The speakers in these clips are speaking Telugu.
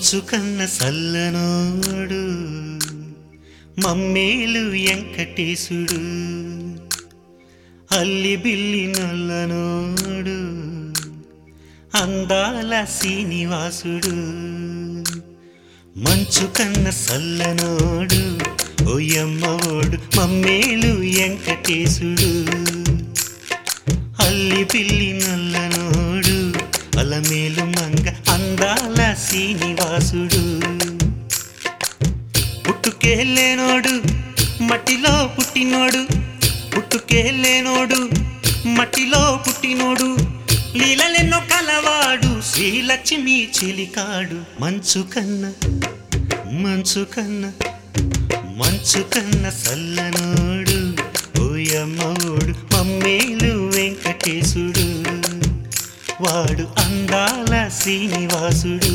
మంచు కన్న సల్లనోడు మమ్మేలు వెంకటేశుడు అల్లి బిల్లి నల్లనోడు అందాల శ్రీనివాసుడు మంచు కన్న సల్లనోడు ఓయమ్మోడు మమ్మేలు వెంకటేశుడు అల్లి పిల్లి నల్లనోడు అలమేలు మంగ అందాల శ్రీనివాసుడు పుట్టుకేలేనోడు మట్టిలో పుట్టినోడు పుట్టుకేలేనోడు మట్టిలో పుట్టినోడు లీలలెన్నో కలవాడు శ్రీలక్ష్మి చెలికాడు మంచు కన్న మంచు కన్న మంచు కన్న సల్లనోడు ఓయమ్మోడు మమ్మేలు వెంకటేశుడు వాడు అందాల శ్రీనివాసుడు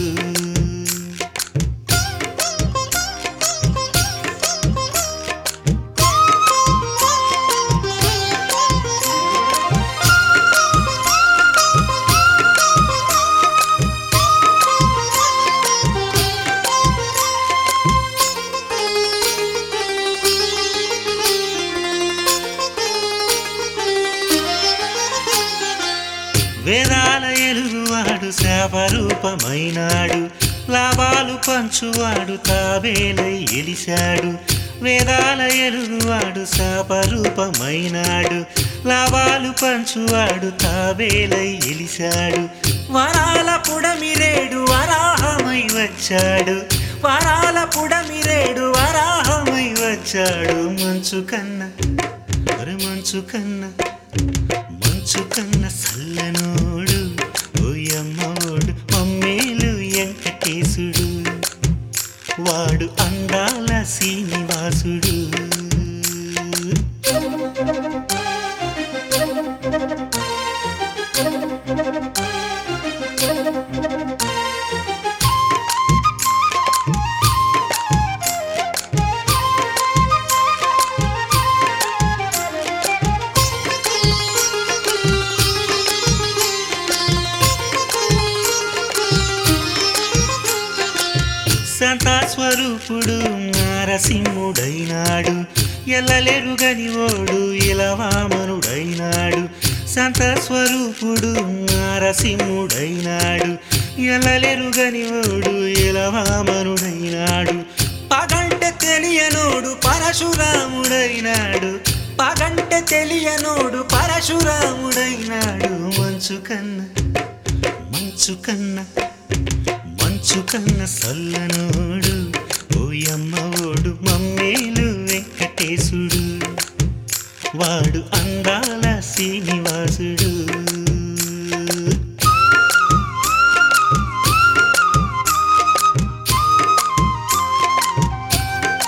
వేదాల ఎలుగువాడు శాపరూపమైనాడు లాభాలు పంచువాడు తాబేలై ఎలిశాడు వేదాల ఎలుగువాడు శాపరూపమైనాడు లాభాలు పంచువాడు తాబేలై ఎలిశాడు వరాల పుడమిరేడు వరాహమై వచ్చాడు వరాల పుడమిరేడు వరాహమై వచ్చాడు మంచు కన్న అరే మంచు కన్నా మంచు కన్న సల్లనోడు ఓయమ్మోడు మమ్మేలు వెంకటేశుడు వాడు అందాల శ్రీనివాసుడు శాంతాస్వరూపుడు నారసింహుడైనాడు ఎల్లలెరుగని ఓడు ఇలవామనుడైనాడు శాంతస్వరూపుడు నారసింహుడైనాడు ఎల్లలెరుగని ఓడు ఇలవామనుడైనాడు పగంటే తెలియనోడు పరశురాముడైనాడు పగంటే తెలియనోడు పరశురాముడైనాడు మంచు కన్న మంచు కన్న మంచు కన్న సల్లనోడు ఓయమ్మోడు మమ్మేలు వెంకటేశుడు వాడు అందాల శ్రీనివాసుడు